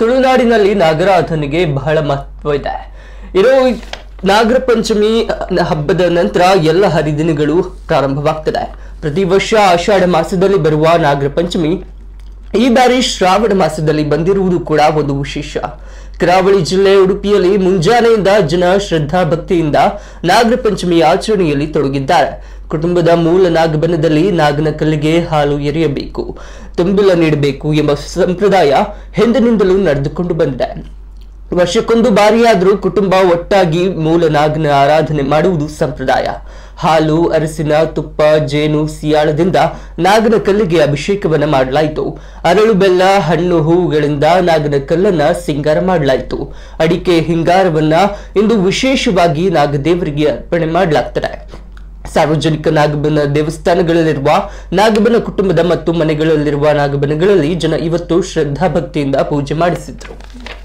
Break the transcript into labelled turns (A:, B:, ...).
A: ತುಳುನಾಡಿನಲ್ಲಿ ನಾಗರಾಧನೆಗೆ ಬಹಳ ಮಹತ್ವ ಇದೆ ಇರೋ ನಾಗರ ಪಂಚಮಿ ಅಹ್, ಹಬ್ಬದ ನಂತರ ಎಲ್ಲ ಹರಿದಿನಗಳು ಪ್ರಾರಂಭವಾಗ್ತದೆ ಪ್ರತಿ ವರ್ಷ ಆಷಾಢ ಮಾಸದಲ್ಲಿ ಬರುವ ನಾಗರ ಪಂಚಮಿ ಈ ಬಾರಿ ಶ್ರಾವಣ ಮಾಸದಲ್ಲಿ ಬಂದಿರುವುದು ಕೂಡ ಒಂದು ವಿಶೇಷ ಕರಾವಳಿ ಜಿಲ್ಲೆ ಉಡುಪಿಯಲ್ಲಿ ಮುಂಜಾನೆಯಿಂದ ಜನ ಶ್ರದ್ಧಾ ಭಕ್ತಿಯಿಂದ ನಾಗರ ಪಂಚಮಿ ಆಚರಣೆಯಲ್ಲಿ ತೊಡಗಿದ್ದಾರೆ ಕುಟುಂಬದ ಮೂಲ ನಾಗಬನದಲ್ಲಿ ನಾಗನ ಕಲ್ಲಿಗೆ ಹಾಲು ಎರೆಯಬೇಕು ತುಂಬಿಲ ನೀಡಬೇಕು ಎಂಬ ಸಂಪ್ರದಾಯ ಹಿಂದಿನಿಂದಲೂ ನಡೆದುಕೊಂಡು ಬಂದಿದೆ ವರ್ಷಕ್ಕೊಂದು ಬಾರಿಯಾದರೂ ಕುಟುಂಬ ಒಟ್ಟಾಗಿ ಮೂಲ ನಾಗನ ಆರಾಧನೆ ಮಾಡುವುದು ಸಂಪ್ರದಾಯ ಹಾಲು ಅರಸಿನ ತುಪ್ಪ ಜೇನು ಸಿಯಾಳದಿಂದ ನಾಗನ ಕಲ್ಲಿಗೆ ಅಭಿಷೇಕವನ್ನ ಮಾಡಲಾಯಿತು ಅರಳು ಬೆಲ್ಲ ಹಣ್ಣು ಹೂವುಗಳಿಂದ ನಾಗನ ಕಲ್ಲನ್ನ ಸಿಂಗಾರ ಮಾಡಲಾಯಿತು ಅಡಿಕೆ ಹಿಂಗಾರವನ್ನ ಇಂದು ವಿಶೇಷವಾಗಿ ನಾಗದೇವರಿಗೆ ಅರ್ಪಣೆ ಮಾಡಲಾಗ್ತದೆ ಸಾರ್ವಜನಿಕ ನಾಗಬನ ದೇವಸ್ಥಾನಗಳಲ್ಲಿರುವ ನಾಗಬನ ಕುಟುಂಬದ ಮತ್ತು ಮನೆಗಳಲ್ಲಿರುವ ನಾಗಬನಗಳಲ್ಲಿ ಜನ ಇವತ್ತು ಶ್ರದ್ಧಾ ಭಕ್ತಿಯಿಂದ ಪೂಜೆ ಮಾಡಿಸಿದ್ರು